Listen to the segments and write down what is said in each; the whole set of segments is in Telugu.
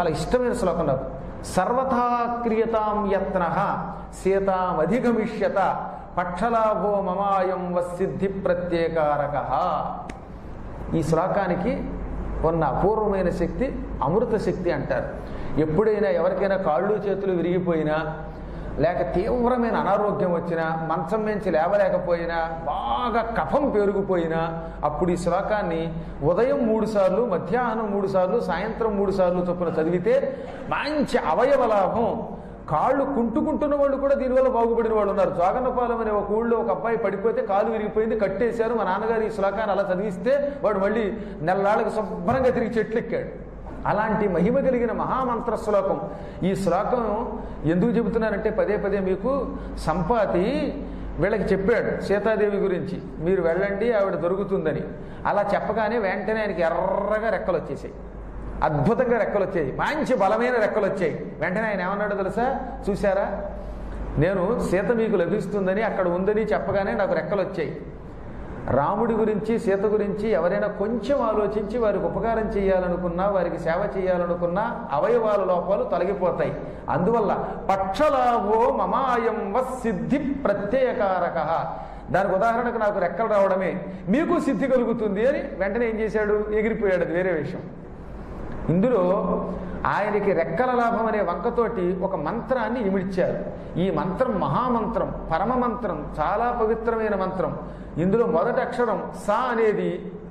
చాలా ఇష్టమైన శ్లోకం నాకు సర్వథా క్రియతాం యత్న సీతామధిగమిష్యత పక్షలాభో మమాయం వసిద్ధి ప్రత్యేకారక ఈ శ్లోకానికి ఉన్న అపూర్వమైన శక్తి అమృత శక్తి అంటారు ఎప్పుడైనా ఎవరికైనా కాళ్ళు చేతులు విరిగిపోయినా లేక తీవ్రమైన అనారోగ్యం వచ్చినా మంచం నుంచి లేవలేకపోయినా బాగా కఫం పెరిగిపోయినా అప్పుడు ఈ శ్లోకాన్ని ఉదయం మూడు సార్లు మధ్యాహ్నం మూడు సార్లు సాయంత్రం మూడు సార్లు చొప్పున చదివితే మంచి అవయవ లాభం కాళ్ళు కుంటుకుంటున్న వాళ్ళు కూడా దీనివల్ల బాగుపడిన వాళ్ళు ఉన్నారు జోగన్నపాలెం అనే ఒక ఊళ్ళో ఒక అబ్బాయి పడిపోతే కాలు విరిగిపోయింది కట్టేశారు మా నాన్నగారు ఈ శ్లోకాన్ని అలా చదివిస్తే వాడు మళ్ళీ నెలలాళ్ళకి శుభ్రంగా తిరిగి చెట్లెక్కాడు అలాంటి మహిమ కలిగిన మహామంత్ర శ్లోకం ఈ శ్లోకం ఎందుకు చెబుతున్నానంటే పదే పదే మీకు సంపాతి వీళ్ళకి చెప్పాడు సీతాదేవి గురించి మీరు వెళ్ళండి ఆవిడ దొరుకుతుందని అలా చెప్పగానే వెంటనే ఆయనకి ఎర్రగా రెక్కలు వచ్చేసాయి అద్భుతంగా రెక్కలు వచ్చాయి మంచి బలమైన రెక్కలు వచ్చాయి వెంటనే ఆయన ఏమన్నాడో తెలుసా చూసారా నేను సీత మీకు లభిస్తుందని అక్కడ ఉందని చెప్పగానే నాకు రెక్కలు వచ్చాయి రాముడి గురించి సీత గురించి ఎవరైనా కొంచెం ఆలోచించి వారికి ఉపకారం చేయాలనుకున్నా వారికి సేవ చేయాలనుకున్నా అవయవాల లోపాలు తొలగిపోతాయి అందువల్ల పక్షలాభో మమాయం సిద్ధి ప్రత్యేకారక దానికి ఉదాహరణకు నాకు రెక్కలు రావడమే మీకు సిద్ధి కలుగుతుంది అని వెంటనే ఏం చేశాడు ఎగిరిపోయాడు అది వేరే విషయం ఇందులో ఆయనకి రెక్కల లాభం అనే వంకతోటి ఒక మంత్రాన్ని ఇమిడ్చారు ఈ మంత్రం మహామంత్రం పరమ మంత్రం చాలా పవిత్రమైన మంత్రం ఇందులో మొదటి అక్షరం సా అనేది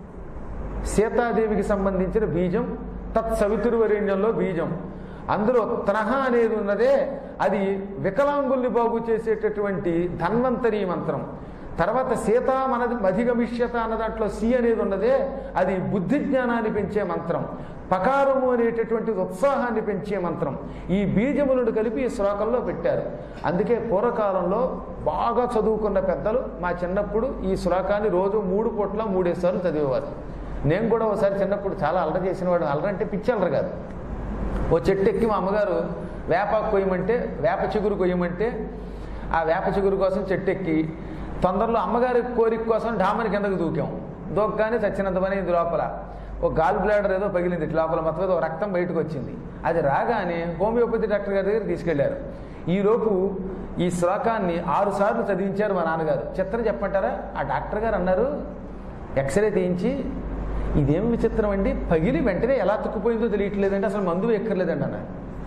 సీతాదేవికి సంబంధించిన బీజం తత్సవితుర్వరేణ్యంలో బీజం అందులో త్రహ అనేది ఉన్నదే అది వికలాంగుల్ని బాగు చేసేటటువంటి ధన్వంతరి మంత్రం తర్వాత సీత మనది మధిగమిష్యత అన్న దాంట్లో సి అనేది ఉన్నదే అది బుద్ధి జ్ఞానాన్ని పెంచే మంత్రం పకారము అనేటటువంటి ఉత్సాహాన్ని పెంచే మంత్రం ఈ బీజములను కలిపి ఈ శ్లోకంలో పెట్టారు అందుకే పూర్వకాలంలో బాగా చదువుకున్న పెద్దలు మా చిన్నప్పుడు ఈ శ్లోకాన్ని రోజు మూడు పూట్ల మూడేసార్లు చదివేవారు నేను కూడా ఒకసారి చిన్నప్పుడు చాలా అల్లరి చేసిన వాడు అల్లరి అంటే పిచ్చి అల్లరి కాదు ఓ చెట్టు ఎక్కి మా అమ్మగారు వేపాకు కొయ్యమంటే వేప చిగురు కొయ్యమంటే ఆ వేప చిగురు కోసం చెట్టు ఎక్కి తొందరలో అమ్మగారి కోరిక కోసం డామని కిందకు దూకాం దూకగానే చచ్చినంత పని ఇది లోపల ఒక గాల్ బ్లాడర్ ఏదో పగిలింది ఇట్లా లోపల మొత్తం ఏదో రక్తం బయటకు వచ్చింది అది రాగానే హోమియోపతి డాక్టర్ గారి దగ్గర తీసుకెళ్లారు ఈలోపు ఈ శ్లోకాన్ని ఆరు సార్లు చదివించారు మా నాన్నగారు చిత్రం చెప్పంటారా ఆ డాక్టర్ గారు అన్నారు ఎక్స్రే తీయించి ఇదేం విచిత్రం అండి పగిలి వెంటనే ఎలా తుక్కుపోయిందో తెలియట్లేదండి అసలు మందు ఎక్కర్లేదండి అన్నారు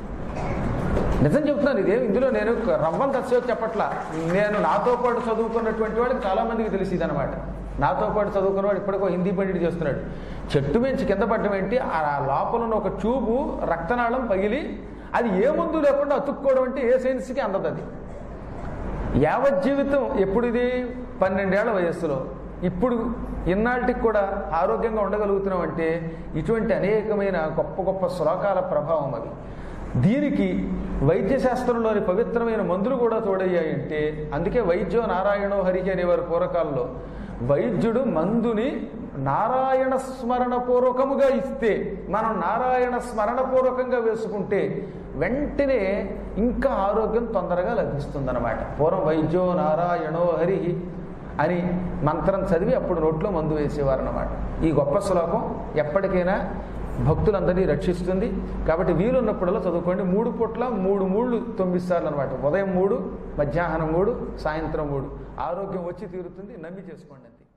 నిజం చెప్తున్నాను ఇదే ఇందులో నేను రవ్వం తత్సోకి చెప్పట్లా నేను నాతో పాటు చదువుకున్నటువంటి వాళ్ళకి చాలా మందికి తెలిసి ఇదనమాట నాతో పాటు చదువుకున్న వాడు ఇప్పటికో హిందీ పండిట్ చేస్తున్నాడు చెట్టు మించి కింద పడ్డం ఏంటి ఆ లోపల ఉన్న ఒక ట్యూబు రక్తనాళం పగిలి అది ఏ ముందు లేకుండా అతుక్కోవడం అంటే ఏ సైన్స్కి అందదు అది యావత్ జీవితం ఎప్పుడు ఇది పన్నెండేళ్ల వయస్సులో ఇప్పుడు ఇన్నాళ్ళకి కూడా ఆరోగ్యంగా ఉండగలుగుతున్నాం అంటే ఇటువంటి అనేకమైన గొప్ప గొప్ప శ్లోకాల ప్రభావం అవి దీనికి వైద్య శాస్త్రంలోని పవిత్రమైన మందులు కూడా తోడయ్యాయంటే అందుకే వైద్యో నారాయణో హరికి అనేవారు పూర్వకాలంలో వైద్యుడు మందుని నారాయణ స్మరణ పూర్వకముగా ఇస్తే మనం నారాయణ స్మరణ పూర్వకంగా వేసుకుంటే వెంటనే ఇంకా ఆరోగ్యం తొందరగా లభిస్తుందన్నమాట పూర్వం వైద్యో నారాయణో హరి అని మంత్రం చదివి అప్పుడు నోట్లో మందు వేసేవారు అన్నమాట ఈ గొప్ప శ్లోకం ఎప్పటికైనా భక్తులందరినీ రక్షిస్తుంది కాబట్టి వీలున్నప్పుడల్లా చదువుకోండి మూడు పూట్ల మూడు మూళ్ళు తొమ్మిది సార్లు అనమాట ఉదయం మూడు మధ్యాహ్నం మూడు సాయంత్రం మూడు ఆరోగ్యం వచ్చి తీరుతుంది నమ్మి చేసుకోండి అంతే